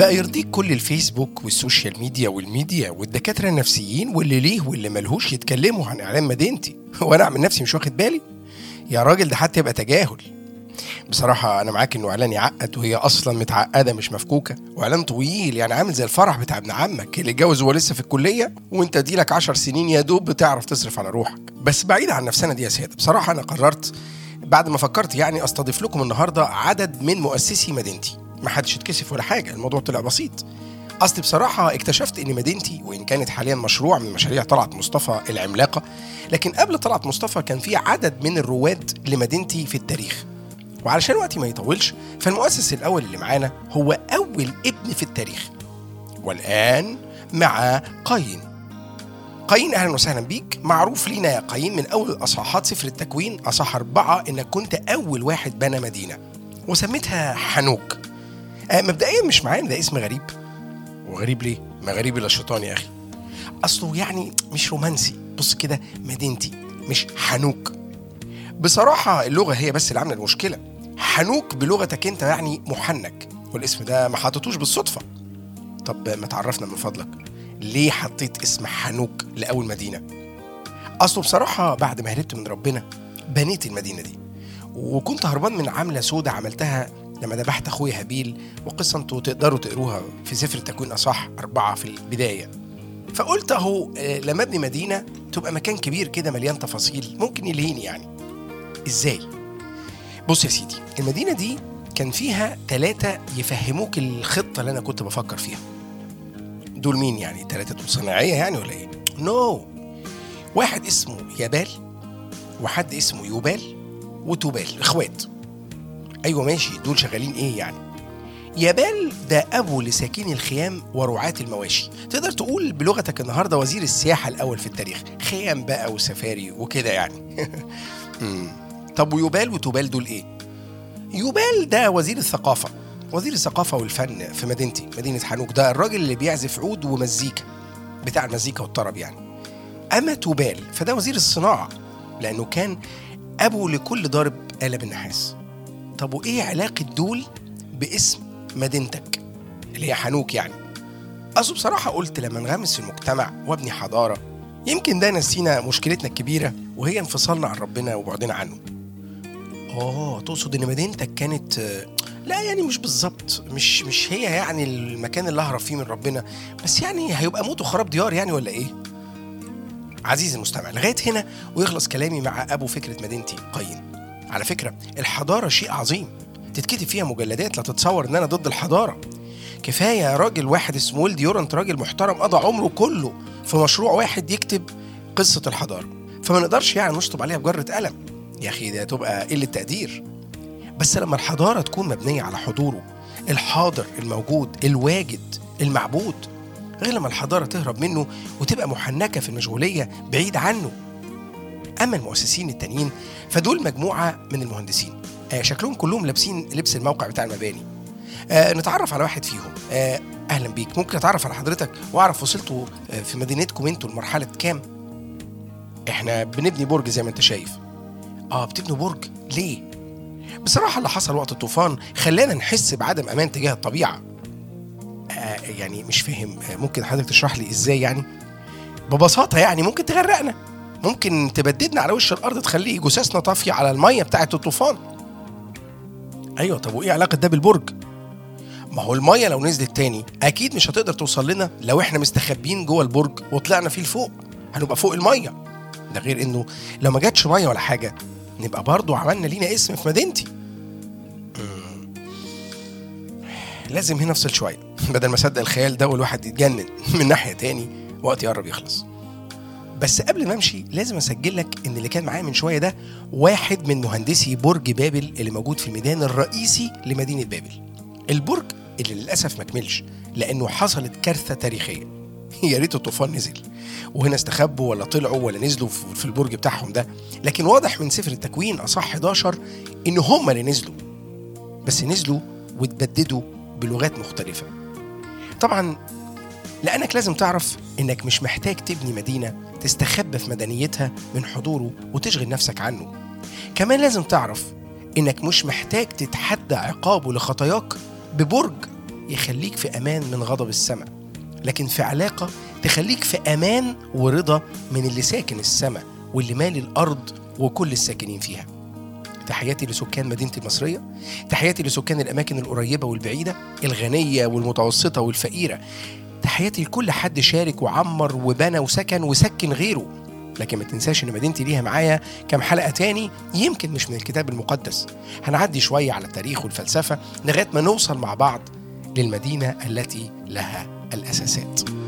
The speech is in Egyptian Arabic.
بقى يرضيك كل الفيسبوك والسوشيال ميديا والميديا والدكاترة النفسيين واللي ليه واللي ملهوش يتكلموا عن إعلام مدينتي وأنا أعمل نفسي مش واخد بالي يا راجل ده حتى يبقى تجاهل بصراحة أنا معاك إنه إعلان يعقد وهي أصلا متعقدة مش مفكوكة وإعلان طويل يعني عامل زي الفرح بتاع ابن عمك اللي اتجوز وهو لسه في الكلية وأنت ديلك عشر سنين يا دوب بتعرف تصرف على روحك بس بعيد عن نفسنا دي يا سيادة بصراحة أنا قررت بعد ما فكرت يعني أستضيف لكم النهاردة عدد من مؤسسي مدينتي ما حدش يتكسف ولا حاجة الموضوع طلع بسيط أصل بصراحة اكتشفت إن مدينتي وإن كانت حاليا مشروع من مشاريع طلعت مصطفى العملاقة لكن قبل طلعت مصطفى كان في عدد من الرواد لمدينتي في التاريخ وعلشان وقتي ما يطولش فالمؤسس الأول اللي معانا هو أول ابن في التاريخ والآن مع قايين قايين أهلا وسهلا بيك معروف لينا يا قايين من أول أصحاحات سفر التكوين أصح أربعة إنك كنت أول واحد بنى مدينة وسميتها حنوك آه مبدئيا مش معانا ده اسم غريب وغريب ليه؟ ما غريب الا الشيطان يا اخي اصله يعني مش رومانسي بص كده مدينتي مش حنوك بصراحة اللغة هي بس اللي عاملة المشكلة حنوك بلغتك انت يعني محنك والاسم ده ما حطيتوش بالصدفة طب ما تعرفنا من فضلك ليه حطيت اسم حنوك لأول مدينة أصله بصراحة بعد ما هربت من ربنا بنيت المدينة دي وكنت هربان من عملة سودة عملتها لما ذبحت أخويا هابيل وقصة انتوا تقدروا تقروها في سفر التكوين أصح أربعة في البداية فقلت أهو آه، لما أبني مدينة تبقى مكان كبير كده مليان تفاصيل ممكن يلهيني يعني إزاي؟ بص يا سيدي المدينة دي كان فيها ثلاثة يفهموك الخطة اللي أنا كنت بفكر فيها دول مين يعني ثلاثة دول صناعية يعني ولا إيه؟ نو no. واحد اسمه يابال وحد اسمه يوبال وتوبال اخوات ايوه ماشي دول شغالين ايه يعني يابال ده ابو لساكين الخيام ورعاة المواشي تقدر تقول بلغتك النهارده وزير السياحه الاول في التاريخ خيام بقى وسفاري وكده يعني مم. طب ويوبال وتوبال دول ايه يوبال ده وزير الثقافه وزير الثقافه والفن في مدينتي مدينه حنوك ده الراجل اللي بيعزف عود ومزيكا بتاع المزيكا والطرب يعني اما توبال فده وزير الصناعه لانه كان ابو لكل ضارب آلة بالنحاس طب وايه علاقة دول باسم مدينتك اللي هي حنوك يعني أصل بصراحة قلت لما انغمس في المجتمع وابني حضارة يمكن ده نسينا مشكلتنا الكبيرة وهي انفصالنا عن ربنا وبعدنا عنه اه تقصد ان مدينتك كانت لا يعني مش بالظبط مش مش هي يعني المكان اللي اهرب فيه من ربنا بس يعني هيبقى موت وخراب ديار يعني ولا ايه عزيزي المستمع لغايه هنا ويخلص كلامي مع ابو فكره مدينتي قايين على فكره الحضاره شيء عظيم تتكتب فيها مجلدات لا تتصور ان انا ضد الحضاره كفايه يا راجل واحد اسمه ولد يورنت راجل محترم قضى عمره كله في مشروع واحد يكتب قصه الحضاره فما نقدرش يعني نشطب عليها بجره قلم يا اخي ده تبقى قله تقدير بس لما الحضاره تكون مبنيه على حضوره الحاضر الموجود الواجد المعبود غير لما الحضاره تهرب منه وتبقى محنكه في المشغوليه بعيد عنه اما المؤسسين التانيين فدول مجموعه من المهندسين آه شكلهم كلهم لابسين لبس الموقع بتاع المباني آه نتعرف على واحد فيهم آه اهلا بيك ممكن اتعرف على حضرتك واعرف وصلتوا آه في مدينتكم انتوا لمرحله كام احنا بنبني برج زي ما انت شايف اه بتبنوا برج ليه بصراحه اللي حصل وقت الطوفان خلانا نحس بعدم امان تجاه الطبيعه آه يعني مش فاهم آه ممكن حضرتك تشرح لي ازاي يعني ببساطه يعني ممكن تغرقنا ممكن تبددنا على وش الارض تخلي جثثنا طافيه على الميه بتاعه الطوفان ايوه طب وايه علاقه ده بالبرج ما هو الميه لو نزلت تاني اكيد مش هتقدر توصل لنا لو احنا مستخبيين جوه البرج وطلعنا فيه لفوق هنبقى فوق الميه ده غير انه لو ما جاتش ميه ولا حاجه نبقى برضو عملنا لينا اسم في مدينتي مم. لازم هنا افصل شويه بدل ما اصدق الخيال ده والواحد يتجنن من ناحيه تاني وقت يقرب يخلص بس قبل ما امشي لازم اسجل لك ان اللي كان معايا من شويه ده واحد من مهندسي برج بابل اللي موجود في الميدان الرئيسي لمدينه بابل البرج اللي للاسف ما كملش لانه حصلت كارثه تاريخيه يا ريت الطوفان نزل وهنا استخبوا ولا طلعوا ولا نزلوا في البرج بتاعهم ده لكن واضح من سفر التكوين اصح 11 ان هم اللي نزلوا بس نزلوا واتبددوا بلغات مختلفه طبعا لانك لازم تعرف انك مش محتاج تبني مدينه تستخبى في مدنيتها من حضوره وتشغل نفسك عنه كمان لازم تعرف انك مش محتاج تتحدى عقابه لخطاياك ببرج يخليك في امان من غضب السماء لكن في علاقه تخليك في امان ورضا من اللي ساكن السماء واللي مالي الارض وكل الساكنين فيها تحياتي لسكان مدينتي المصرية تحياتي لسكان الأماكن القريبة والبعيدة الغنية والمتوسطة والفقيرة تحياتي لكل حد شارك وعمر وبنى وسكن وسكن غيره لكن ما تنساش ان مدينتي ليها معايا كام حلقه تاني يمكن مش من الكتاب المقدس هنعدي شويه على التاريخ والفلسفه لغايه ما نوصل مع بعض للمدينه التي لها الاساسات